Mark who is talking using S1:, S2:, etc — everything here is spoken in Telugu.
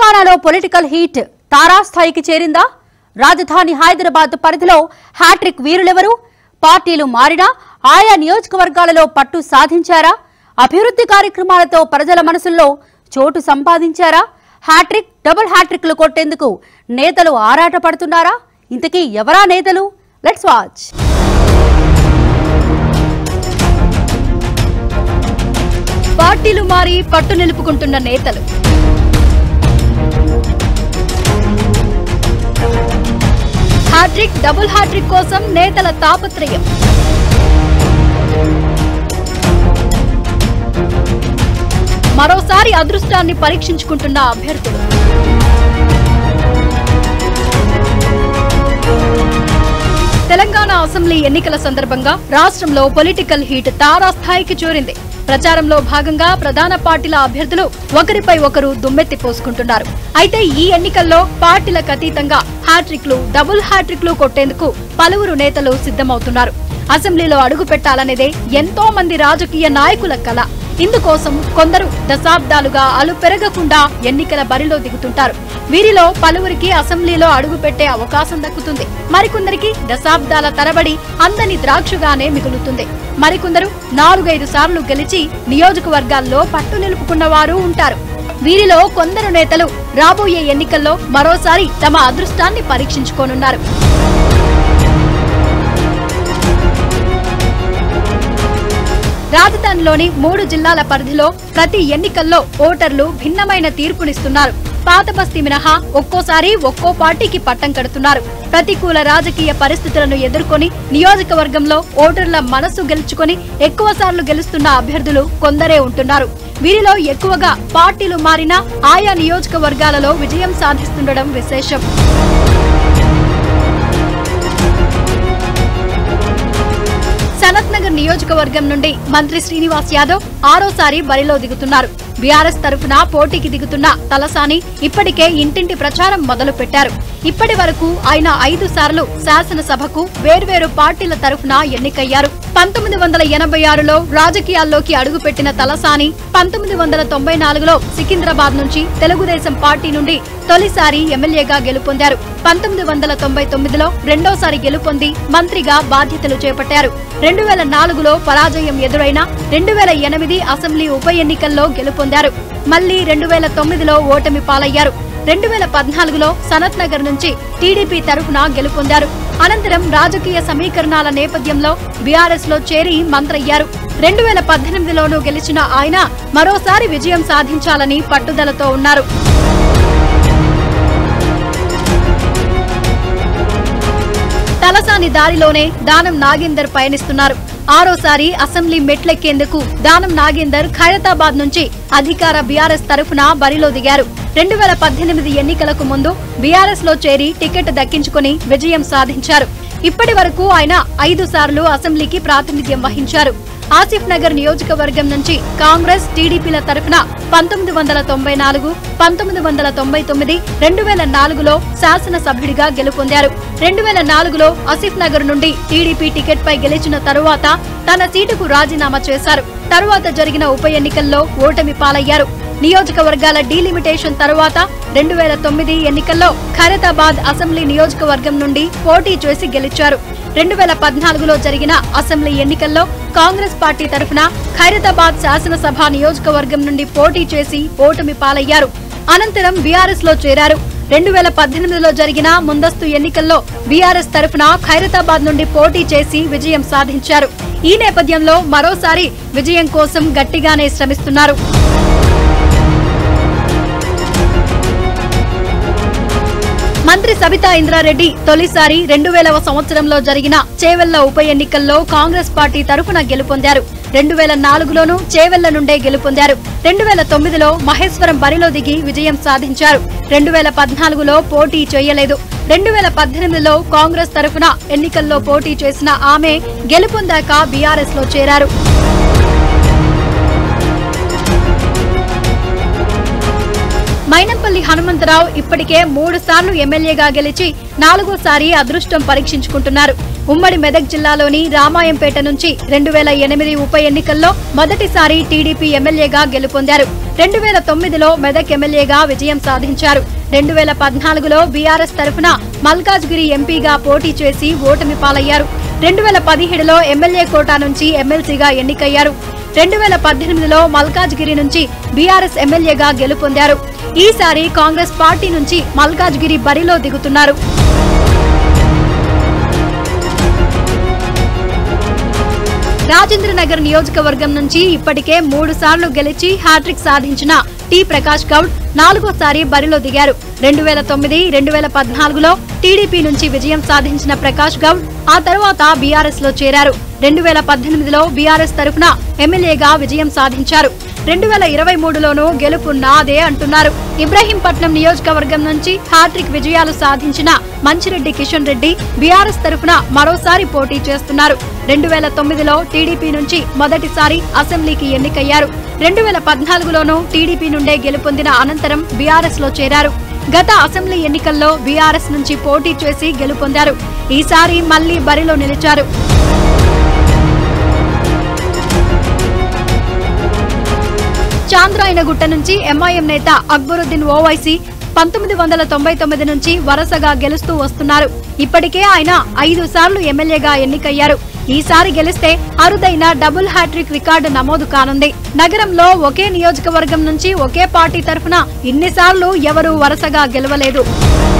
S1: తెలంగాణలో పొలిటికల్ హీట్ తారాస్థాయికి చేరిందా రాజధాని హైదరాబాద్ పరిధిలో హ్యాట్రిక్ వీరులెవరు పార్టీలు మారినా ఆయా నియోజకవర్గాలలో పట్టు సాధించారా అభివృద్ధి కార్యక్రమాలతో ప్రజల మనసుల్లో చోటు సంపాదించారా హ్యాట్రిక్ డబుల్ హ్యాట్రిక్లు కొట్టేందుకు నేతలు ఆరాటపడుతున్నారా ఇంతకీ ఎవరా నేతలు లెట్స్ వాచ్
S2: పార్టీలు మారి పట్టు నిలుపుకుంటున్న నేతలు హ్యాట్రిక్ డబుల్ హ్యాట్రిక్ కోసం నేతల తాపత్రయం మరోసారి అదృష్టాన్ని పరీక్షించుకుంటున్న అభ్యర్థులు తెలంగాణ అసెంబ్లీ ఎన్నికల సందర్భంగా రాష్ట్రంలో పొలిటికల్ హీట్ తారాస్థాయికి చేరింది ప్రచారంలో భాగంగా ప్రధాన పార్టీల అభ్యర్థులు ఒకరిపై ఒకరు దుమ్మెత్తి పోసుకుంటున్నారు అయితే ఈ ఎన్నికల్లో పార్టీలకు అతీతంగా హ్యాట్రిక్లు డబుల్ హ్యాట్రిక్లు కొట్టేందుకు పలువురు నేతలు సిద్ధమవుతున్నారు అసెంబ్లీలో అడుగు పెట్టాలనేదే ఎంతో మంది రాజకీయ నాయకుల కల ఇందుకోసం కొందరు దశాబ్దాలుగా అలు పెరగకుండా ఎన్నికల బరిలో దిగుతుంటారు వీరిలో పలువురికి అసెంబ్లీలో అడుగు పెట్టే అవకాశం దక్కుతుంది మరికొందరికి దశాబ్దాల తరబడి అందని ద్రాక్షగానే మిగులుతుంది మరికొందరు నాలుగైదు సార్లు గెలిచి నియోజకవర్గాల్లో పట్టు నిలుపుకున్న వారు ఉంటారు వీరిలో కొందరు నేతలు రాబోయే ఎన్నికల్లో మరోసారి తమ అదృష్టాన్ని పరీక్షించుకోనున్నారు రాజధానిలోని మూడు జిల్లాల పరిధిలో ప్రతి ఎన్నికల్లో ఓటర్లు భిన్నమైన తీర్పునిస్తున్నారు పాత బస్తీ మినహా ఒక్కోసారి ఒక్కో పార్టీకి పట్టం కడుతున్నారు ప్రతికూల రాజకీయ పరిస్థితులను ఎదుర్కొని నియోజకవర్గంలో ఓటర్ల మనసు గెలుచుకొని ఎక్కువ సార్లు గెలుస్తున్న అభ్యర్థులు కొందరే ఉంటున్నారు వీరిలో ఎక్కువగా పార్టీలు మారినా ఆయా నియోజకవర్గాలలో విజయం సాధిస్తుండడం విశేషం సనత్ నగర్ నియోజకవర్గం నుండి మంత్రి శ్రీనివాస్ యాదవ్ ఆరోసారి బరిలో దిగుతున్నారు బీఆర్ఎస్ తరఫున పోటీకి దిగుతున్న తలసాని ఇప్పటికే ఇంటింటి ప్రచారం మొదలు పెట్టారు ఇప్పటి వరకు ఆయన ఐదు సార్లు శాసనసభకు వేర్వేరు పార్టీల తరఫున ఎన్నికయ్యారు పంతొమ్మిది వందల ఎనభై ఆరులో రాజకీయాల్లోకి అడుగుపెట్టిన తలసాని పంతొమ్మిది వందల తొంభై నాలుగులో సికింద్రాబాద్ నుంచి తెలుగుదేశం పార్టీ నుండి తొలిసారి ఎమ్మెల్యేగా గెలుపొందారు పంతొమ్మిది వందల తొంభై తొమ్మిదిలో రెండోసారి గెలుపొంది మంత్రిగా బాధ్యతలు చేపట్టారు రెండు వేల నాలుగులో పరాజయం ఎదురైన రెండు వేల ఎనిమిది అసెంబ్లీ ఉప ఎన్నికల్లో గెలుపొందారు మళ్లీ రెండు వేల తొమ్మిదిలో ఓటమి పాలయ్యారు రెండు వేల పద్నాలుగులో సనత్ నగర్ నుంచి టీడీపీ తరఫున గెలుపొందారు అనంతరం రాజకీయ సమీకరణాల నేపథ్యంలో బీఆర్ఎస్ లో చేరి మంత్రయ్యారు రెండు వేల పద్దెనిమిదిలోనూ గెలిచిన ఆయన మరోసారి విజయం సాధించాలని పట్టుదలతో ఉన్నారు తలసాని దారిలోనే దానం నాగేందర్ పయనిస్తున్నారు ఆరోసారి అసెంబ్లీ మెట్లెక్కేందుకు దానం నాగేందర్ ఖైరతాబాద్ నుంచి అధికార బీఆర్ఎస్ తరఫున బరిలో దిగారు రెండు వేల పద్దెనిమిది ఎన్నికలకు ముందు బీఆర్ఎస్ లో చేరి టికెట్ దక్కించుకుని విజయం సాధించారు ఇప్పటి వరకు ఆయన ఐదు సార్లు అసెంబ్లీకి ప్రాతినిధ్యం వహించారు ఆసిఫ్ నగర్ నియోజకవర్గం నుంచి కాంగ్రెస్ టీడీపీల తరఫున పంతొమ్మిది వందల తొంభై నాలుగు పంతొమ్మిది వందల తొంభై తొమ్మిది రెండు వేల నాలుగులో శాసనసభ్యుడిగా గెలుపొందారు రెండు వేల నాలుగులో ఆసిఫ్ నగర్ నుండి టీడీపీ టికెట్ పై గెలిచిన తరువాత తన సీటుకు రాజీనామా చేశారు తరువాత జరిగిన ఉప ఎన్నికల్లో ఓటమి పాలయ్యారు నియోజకవర్గాల డీలిమిటేషన్ తరువాత రెండు వేల తొమ్మిది ఎన్నికల్లో ఖైరతాబాద్ అసెంబ్లీ నియోజకవర్గం నుండి పోటీ చేసి గెలిచారు రెండు వేల పద్నాలుగులో జరిగిన అసెంబ్లీ ఎన్నికల్లో కాంగ్రెస్ పార్టీ తరఫున ఖైరతాబాద్ శాసనసభ నియోజకవర్గం నుండి పోటీ చేసి ఓటమి పాలయ్యారు అనంతరం బీఆర్ఎస్ లో చేరారు రెండు వేల పద్దెనిమిదిలో జరిగిన ముందస్తు ఎన్నికల్లో బీఆర్ఎస్ తరఫున ఖైరతాబాద్ నుండి పోటీ చేసి విజయం సాధించారు ఈ నేపథ్యంలో మరోసారి విజయం కోసం గట్టిగానే శ్రమిస్తున్నారు మంత్రి సబితా ఇంద్రారెడ్డి తొలిసారి రెండు వేలవ సంవత్సరంలో జరిగిన చేవెళ్ల ఉప ఎన్నికల్లో కాంగ్రెస్ పార్టీ తరఫున గెలుపొందారు రెండు వేల నాలుగులోనూ చేవెళ్ల నుండే గెలుపొందారు రెండు వేల తొమ్మిదిలో మహేశ్వరం బరిలో దిగి విజయం సాధించారు రెండు వేల పద్నాలుగులో పోటీ చేయలేదు రెండు వేల పద్దెనిమిదిలో కాంగ్రెస్ తరఫున ఎన్నికల్లో పోటీ చేసిన ఆమె గెలుపొందాక బీఆర్ఎస్ లో చేరారు మైనంపల్లి హనుమంతరావు ఇప్పటికే మూడు సార్లు ఎమ్మెల్యేగా గెలిచి నాలుగోసారి అదృష్టం పరీక్షించుకుంటున్నారు ఉమ్మడి మెదక్ జిల్లాలోని రామాయంపేట నుంచి రెండు వేల ఎనిమిది ఉప ఎన్నికల్లో మొదటిసారి టీడీపీ ఎమ్మెల్యేగా గెలుపొందారు రెండు వేల తొమ్మిదిలో మెదక్ ఎమ్మెల్యేగా విజయం సాధించారు రెండు వేల పద్నాలుగులో బీఆర్ఎస్ తరఫున మల్కాజ్గిరి ఎంపీగా పోటీ చేసి ఓటమి పాలయ్యారు రెండు వేల పదిహేడులో ఎమ్మెల్యే కోటా నుంచి ఎమ్మెల్సీగా ఎన్నికయ్యారు రెండు వేల పద్దెనిమిదిలో మల్కాజ్గిరి నుంచి బీఆర్ఎస్ ఎమ్మెల్యేగా గెలుపొందారు ఈసారి కాంగ్రెస్ పార్టీ నుంచి మల్కాజ్గిరి బరిలో దిగుతున్నారు రాజేంద్రనగర్ నియోజకవర్గం నుంచి ఇప్పటికే మూడు సార్లు గెలిచి హ్యాట్రిక్ సాధించిన టి ప్రకాష్ గౌడ్ నాలుగోసారి బరిలో దిగారు రెండు వేల తొమ్మిది రెండు వేల పద్నాలుగులో టీడీపీ నుంచి విజయం సాధించిన ప్రకాష్ గౌడ్ ఆ తరువాత బీఆర్ఎస్ లో చేరారు రెండు వేల పద్దెనిమిదిలో బీఆర్ఎస్ తరఫున ఎమ్మెల్యేగా విజయం సాధించారు రెండు వేల ఇరవై మూడులోనూ గెలుపు నాదే అంటున్నారు ఇబ్రహీంపట్నం నియోజకవర్గం నుంచి హ్యాట్రిక్ విజయాలు సాధించిన మంచిరెడ్డి కిషన్ రెడ్డి బీఆర్ఎస్ తరఫున మరోసారి పోటీ చేస్తున్నారు రెండు వేల తొమ్మిదిలో టీడీపీ నుంచి మొదటిసారి అసెంబ్లీకి ఎన్నికయ్యారు రెండు వేల పద్నాలుగులోనూ టీడీపీ నుండే గెలుపొందిన అనంతరం బీఆర్ఎస్ లో చేరారు గత అసెంబ్లీ ఎన్నికల్లో బీఆర్ఎస్ నుంచి పోటీ చేసి గెలుపొందారు ఈసారి మళ్లీ బరిలో నిలిచారు చాంద్రాయనగుట్ట నుంచి ఎంఐఎం నేత అక్బరుద్దీన్ ఓవైసీ పంతొమ్మిది వందల తొంభై తొమ్మిది నుంచి వరుసగా గెలుస్తూ వస్తున్నారు ఇప్పటికే ఆయన ఐదు సార్లు ఎమ్మెల్యేగా ఎన్నికయ్యారు ఈసారి గెలిస్తే అరుదైన డబుల్ హ్యాట్రిక్ రికార్డు నమోదు కానుంది నగరంలో ఒకే నియోజకవర్గం నుంచి ఒకే పార్టీ తరఫున ఇన్నిసార్లు ఎవరూ వరుసగా గెలవలేదు